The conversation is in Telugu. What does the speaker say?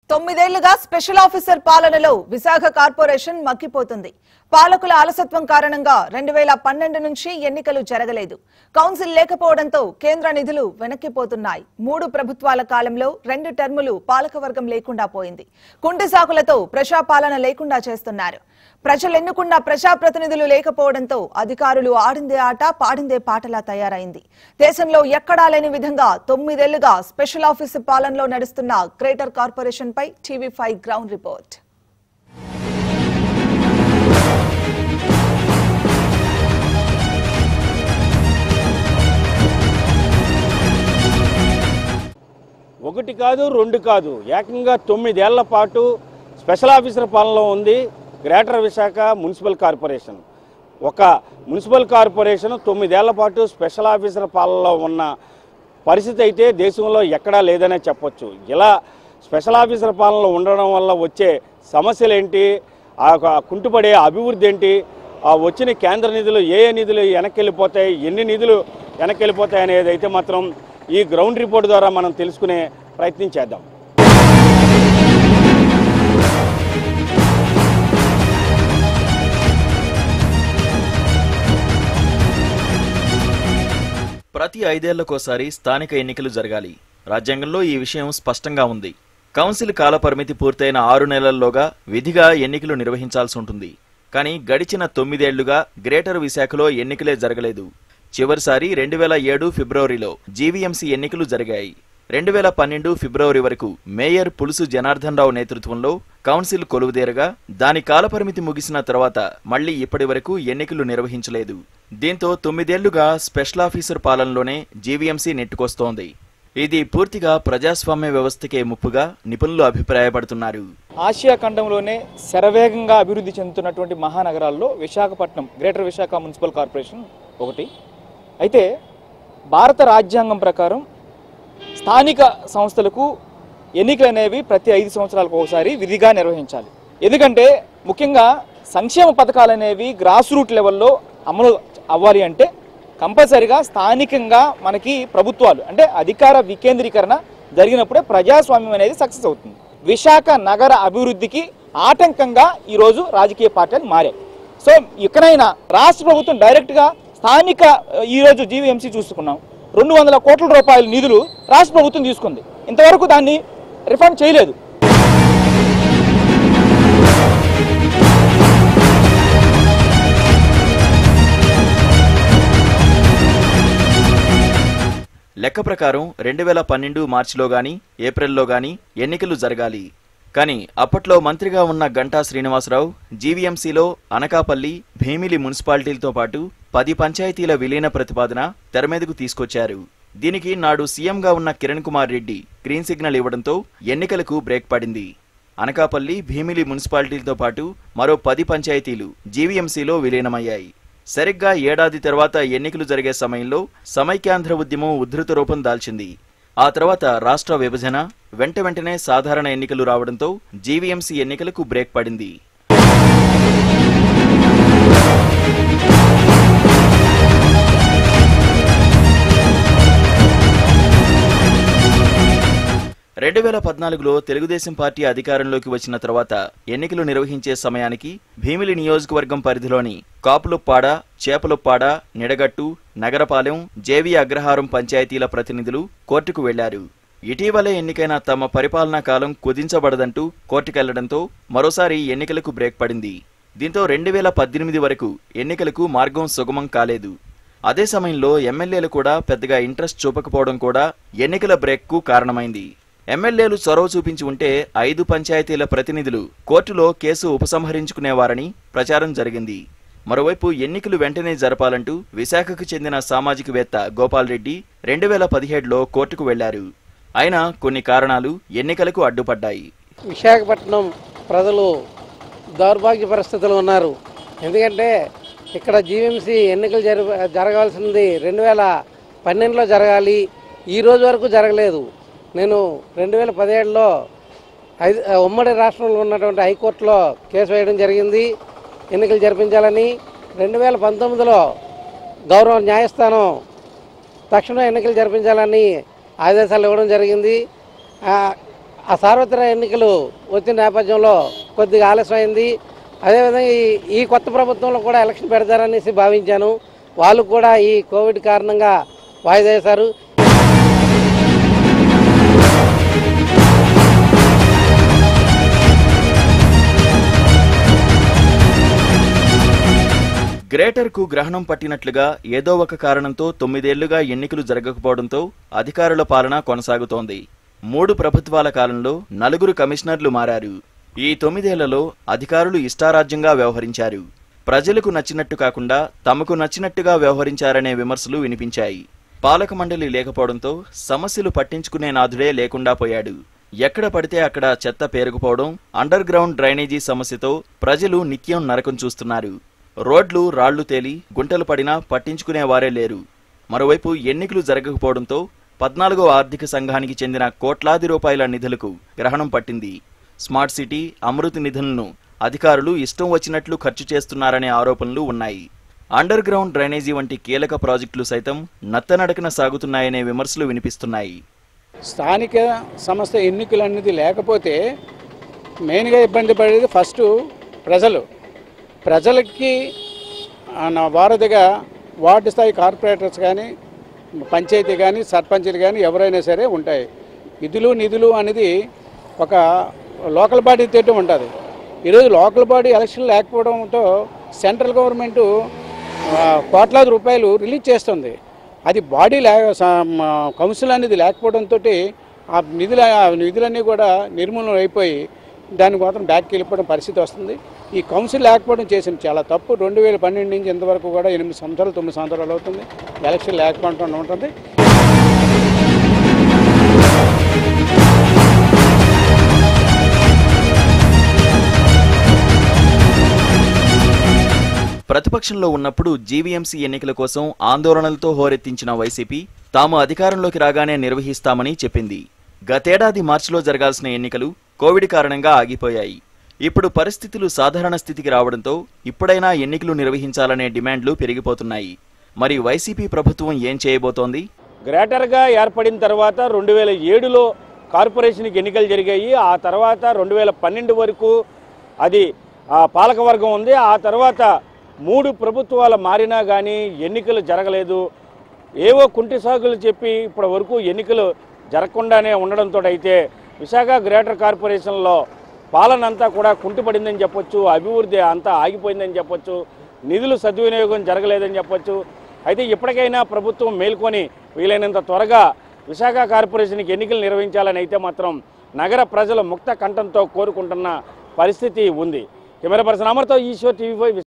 తొమ్మిదేళ్లుగా స్పెషల్ ఆఫీసర్ పాలనలో విశాఖ కార్పొరేషన్ మగ్గిపోతుంది పాలకుల అలసత్వం కారణంగా రెండు వేల పన్నెండు నుంచి ఎన్నికలు జరగలేదు కౌన్సిల్ లేకపోవడంతో కేంద్ర నిధులు వెనక్కిపోతున్నాయి మూడు ప్రభుత్వాల కాలంలో రెండు టర్ములు పాలకవర్గం లేకుండా పోయింది కుంటి సాకులతో ప్రజాపాలన లేకుండా చేస్తున్నారు ప్రజలు ఎన్నుకున్న ప్రజాప్రతినిధులు లేకపోవడంతో అధికారులు ఆడిందే ఆట పాడిందే పాటలా తయారైంది దేశంలో ఎక్కడా లేని విధంగా తొమ్మిదేళ్లుగా స్పెషల్ ఆఫీసర్ పాలనలో నడుస్తున్న గ్రేటర్ కార్పొరేషన్ పై టీవీ ఫైవ్ గ్రౌండ్ రిపోర్ట్ ఒకటి కాదు రెండు కాదు ఏకంగా తొమ్మిదేళ్ల పాటు స్పెషల్ ఆఫీసర్ పాలనలో ఉంది గ్రేటర్ విశాఖ మున్సిపల్ కార్పొరేషన్ ఒక మున్సిపల్ కార్పొరేషన్ తొమ్మిదేళ్ల పాటు స్పెషల్ ఆఫీసర్ పాలనలో ఉన్న పరిస్థితి అయితే దేశంలో ఎక్కడా లేదనే చెప్పొచ్చు ఇలా స్పెషల్ ఆఫీసర్ పాలనలో ఉండడం వల్ల వచ్చే సమస్యలు ఏంటి ఆ యొక్క కుంటుపడే అభివృద్ధి ఏంటి ఆ వచ్చిన కేంద్ర నిధులు ఏ ఏ నిధులు వెనక్కి వెళ్ళిపోతాయి ఎన్ని నిధులు వెనక్కి వెళ్ళిపోతాయి అనేది అయితే మాత్రం ఈ గ్రౌండ్ రిపోర్ట్ ద్వారా మనం తెలుసుకునే ప్రయత్నం చేద్దాం ప్రతి ఐదేళ్లకోసారి స్థానిక ఎన్నికలు జరగాలి రాజ్యాంగంలో ఈ విషయం స్పష్టంగా ఉంది కౌన్సిల్ కాలపరిమితి పూర్తయిన ఆరు నెలల్లోగా విధిగా ఎన్నికలు నిర్వహించాల్సి ఉంటుంది కానీ గడిచిన తొమ్మిదేళ్లుగా గ్రేటర్ విశాఖలో ఎన్నికలే జరగలేదు చివరిసారి రెండు వేల ఏడు ఫిబ్రవరిలో జీవీఎంసీ ఎన్నికలు జరిగాయి రెండు వేల పన్నెండు ఫిబ్రవరి వరకు మేయర్ పులుసు జనార్దన్ రావు నేతృత్వంలో కౌన్సిల్ కొలువుదేరగా దాని కాలపరిమితి ముగిసిన తర్వాత మళ్లీ ఇప్పటి వరకు ఎన్నికలు నిర్వహించలేదు దీంతో తొమ్మిదేళ్లుగా స్పెషల్ ఆఫీసర్ పాలనలోనే జీవీఎంసీ నెట్టుకొస్తోంది ఇది పూర్తిగా ప్రజాస్వామ్య వ్యవస్థకే ముప్పుగా నిపుణులు అభిప్రాయపడుతున్నారు ఆసియా ఖండంలోనే శరవేగంగా అభివృద్ధి చెందుతున్నటువంటి మహానగరాల్లో Visakhapatnam greater Visakha municipal corporation ఒకటి అయితే భారత రాజ్యాంగం ప్రకారం స్థానిక సంస్థలకు ఎన్నికలు అనేవి ప్రతి ఐదు సంవత్సరాలకు ఒకసారి విధిగా నిర్వహించాలి ఎందుకంటే ముఖ్యంగా సంక్షేమ పథకాలు అనేవి గ్రాస్ రూట్ లెవెల్లో అమలు అవ్వాలి అంటే కంపల్సరిగా స్థానికంగా మనకి ప్రభుత్వాలు అంటే అధికార వికేంద్రీకరణ జరిగినప్పుడే ప్రజాస్వామ్యం అనేది సక్సెస్ అవుతుంది విశాఖ నగర అభివృద్ధికి ఆటంకంగా ఈరోజు రాజకీయ పార్టీలు మారాయి సో ఇకనైనా రాష్ట్ర ప్రభుత్వం డైరెక్ట్గా స్థానిక ఆ, ఈరోజు జీవీఎంసీ చూసుకున్నాం రెండు వందల కోట్ల రూపాయల నిధులు రాష్ట్ర ప్రభుత్వం తీసుకుంది ఇంతవరకు దాన్ని రిఫండ్ చేయలేదు లెక్క ప్రకారం రెండు వేల పన్నెండు మార్చిలో గాని ఏప్రిల్లో గాని ఎన్నికలు జరగాలి కానీ అప్పట్లో మంత్రిగా ఉన్న గంటా శ్రీనివాసరావు జీవీఎంసీలో అనకాపల్లి భీమిలి మున్సిపాలిటీలతో పాటు పది పంచాయతీల విలీన ప్రతిపాదన తెరమీదకు తీసుకొచ్చారు దీనికి నాడు సీఎంగా ఉన్న కిరణ్ కుమార్ రెడ్డి గ్రీన్ సిగ్నల్ ఇవ్వడంతో ఎన్నికలకు బ్రేక్ పడింది అనకాపల్లి భీమిలి మున్సిపాలిటీలతో పాటు మరో పది పంచాయతీలు జీవీఎంసీలో విలీనమయ్యాయి సరిగ్గా ఏడాది తర్వాత ఎన్నికలు జరిగే సమయంలో సమైక్యాంధ్ర ఉద్యమం ఉధృత రూపం దాల్చింది ఆ తర్వాత రాష్ట్ర విభజన వెంట వెంటనే సాధారణ ఎన్నికలు రావడంతో జీవీఎంసీ ఎన్నికలకు బ్రేక్ పడింది రెండు వేల పద్నాలుగులో తెలుగుదేశం పార్టీ అధికారంలోకి వచ్చిన తర్వాత ఎన్నికలు నిర్వహించే సమయానికి భీమిలి నియోజకవర్గం పరిధిలోని కాపులొప్పాడ చేపలొప్పాడ నిడగట్టు నగరపాలెం జేవి అగ్రహారం పంచాయతీల ప్రతినిధులు కోర్టుకు వెళ్లారు ఇటీవలే ఎన్నికైన తమ పరిపాలనా కాలం కుదించబడదంటూ కోర్టుకెళ్లడంతో మరోసారి ఎన్నికలకు బ్రేక్ పడింది దీంతో రెండు వేల పద్దెనిమిది వరకు ఎన్నికలకు మార్గం సుగమం కాలేదు అదే సమయంలో ఎమ్మెల్యేలు కూడా పెద్దగా ఇంట్రెస్ట్ చూపకపోవడం కూడా ఎన్నికల బ్రేక్కు కారణమైంది ఎమ్మెల్యేలు చొరవ చూపించి ఉంటే ఐదు పంచాయతీల ప్రతినిధులు కోర్టులో కేసు ఉపసంహరించుకునేవారని ప్రచారం జరిగింది మరోవైపు ఎన్నికలు వెంటనే జరపాలంటూ విశాఖకు చెందిన సామాజికవేత్త గోపాల్ రెడ్డి రెండు వేల పదిహేడులో కోర్టుకు వెళ్లారు అయినా కొన్ని కారణాలు ఎన్నికలకు అడ్డుపడ్డాయి విశాఖపట్నం ప్రజలు దౌర్భాగ్య పరిస్థితులు ఉన్నారు ఎందుకంటే ఇక్కడ జీవీఎంసీ ఎన్నికలు జర జరగాల్సింది రెండు వేల పన్నెండులో జరగాలి ఈ రోజు వరకు జరగలేదు నేను రెండు వేల పదిహేడులో ఐదు ఉమ్మడి రాష్ట్రంలో ఉన్నటువంటి హైకోర్టులో కేసు వేయడం జరిగింది ఎన్నికలు జరిపించాలని రెండు వేల పంతొమ్మిదిలో గౌరవ న్యాయస్థానం తక్షణ ఎన్నికలు జరిపించాలని ఆదేశాలు ఇవ్వడం జరిగింది ఆ, ఆ సార్వత్రిక ఎన్నికలు వచ్చిన నేపథ్యంలో కొద్దిగా ఆలస్యమైంది అదేవిధంగా ఈ ఈ కొత్త ప్రభుత్వంలో కూడా ఎలక్షన్ పెడతారనేసి భావించాను వాళ్ళు కూడా ఈ కోవిడ్ కారణంగా వాయిదా వేశారు గ్రేటర్కు గ్రహణం పట్టినట్లుగా ఏదో ఒక కారణంతో తొమ్మిదేళ్లుగా ఎన్నికలు జరగకపోవడంతో అధికారుల పాలన కొనసాగుతోంది మూడు ప్రభుత్వాల కాలంలో నలుగురు కమిషనర్లు మారారు ఈ తొమ్మిదేళ్లలో అధికారులు ఇష్టారాజ్యంగా వ్యవహరించారు ప్రజలకు నచ్చినట్టు కాకుండా తమకు నచ్చినట్టుగా వ్యవహరించారనే విమర్శలు వినిపించాయి పాలక మండలి లేకపోవడంతో సమస్యలు పట్టించుకునే నాథుడే లేకుండా పోయాడు ఎక్కడ పడితే అక్కడ చెత్త పేరుకుపోవడం అండర్ గ్రౌండ్ డ్రైనేజీ సమస్యతో ప్రజలు నిత్యం నరకం చూస్తున్నారు రోడ్లు రాళ్లు తేలి గుంటలు పడినా పట్టించుకునేవారే లేరు మరోవైపు ఎన్నికలు జరగకపోవడంతో పద్నాలుగో ఆర్థిక సంఘానికి చెందిన కోట్లాది రూపాయల నిధులకు గ్రహణం పట్టింది స్మార్ట్ సిటీ అమృత్ నిధులను అధికారులు ఇష్టం వచ్చినట్లు ఖర్చు చేస్తున్నారనే ఆరోపణలు ఉన్నాయి అండర్ గ్రౌండ్ డ్రైనేజీ వంటి కీలక ప్రాజెక్టులు సైతం నత్తనడకన సాగుతున్నాయనే విమర్శలు వినిపిస్తున్నాయి స్థానిక సంస్థ ఎన్నికలు అనేది లేకపోతే మెయిన్గా ఇబ్బంది పడేది ఫస్ట్ ప్రజలు ప్రజలకి ఆ, నా వారధిగా వార్డు స్థాయి కార్పొరేటర్స్ కానీ పంచాయతీ కానీ సర్పంచులు కానీ ఎవరైనా సరే ఉంటాయి విధులు నిధులు అనేది ఒక లోకల్ బాడీ తోటి ఉంటుంది ఈరోజు లోకల్ బాడీ ఎలక్షన్ లేకపోవడంతో సెంట్రల్ గవర్నమెంటు ఆ, కోట్లాది రూపాయలు రిలీజ్ చేస్తుంది అది బాడీ లే స- మ- కౌన్సిల్ అనేది లేకపోవడంతో ఆ నిధుల ఆ నిధులన్నీ కూడా నిర్మూలన అయిపోయి దాని మాత్రం బ్యాక్కి వెళ్ళిపోవడం పరిస్థితి వస్తుంది ఈ కౌన్సిల్ లేకపోవడం చేసిన చాలా తప్పు రెండు వేల పన్నెండు నుంచి ఇంతవరకు కూడా ఎనిమిది సంవత్సరాలు తొమ్మిది సంవత్సరాలు అవుతుంది ఎలక్షన్ లేకపోవడం ఉంటుంది ప్రతిపక్షంలో ఉన్నప్పుడు జీవీఎంసీ ఎన్నికల కోసం ఆందోళనలతో హోరెత్తించిన వైసీపీ తాము అధికారంలోకి రాగానే నిర్వహిస్తామని చెప్పింది గతేడాది మార్చిలో జరగాల్సిన ఎన్నికలు కోవిడ్ కారణంగా ఆగిపోయాయి ఇప్పుడు పరిస్థితులు సాధారణ స్థితికి రావడంతో ఇప్పుడైనా ఎన్నికలు నిర్వహించాలనే డిమాండ్లు పెరిగిపోతున్నాయి మరి వైసీపీ ప్రభుత్వం ఏం చేయబోతోంది గ్రేటర్గా ఏర్పడిన తర్వాత రెండు వేల ఏడులో కార్పొరేషన్కి ఎన్నికలు జరిగాయి ఆ తర్వాత రెండు వేల పన్నెండు వరకు అది ఆ పాలకవర్గం ఉంది ఆ తర్వాత మూడు ప్రభుత్వాలు మారినా కానీ ఎన్నికలు జరగలేదు ఏవో కుంటి సాగులు చెప్పి ఇప్పటి వరకు ఎన్నికలు జరగకుండానే ఉండడంతో అయితే విశాఖ గ్రేటర్ కార్పొరేషన్లో పాలన అంతా కూడా కుంటిపడిందని చెప్పొచ్చు అభివృద్ధి అంతా ఆగిపోయిందని చెప్పొచ్చు నిధులు సద్వినియోగం జరగలేదని చెప్పొచ్చు అయితే ఇప్పటికైనా ప్రభుత్వం మేల్కొని వీలైనంత త్వరగా విశాఖ కార్పొరేషన్కి ఎన్నికలు నిర్వహించాలని అయితే మాత్రం నగర ప్రజలు ముక్త కంఠంతో కోరుకుంటున్న పరిస్థితి ఉంది కెమెరా పర్సన్ అమర్తో ఈశ్వర్ టీవీ ఫైవ్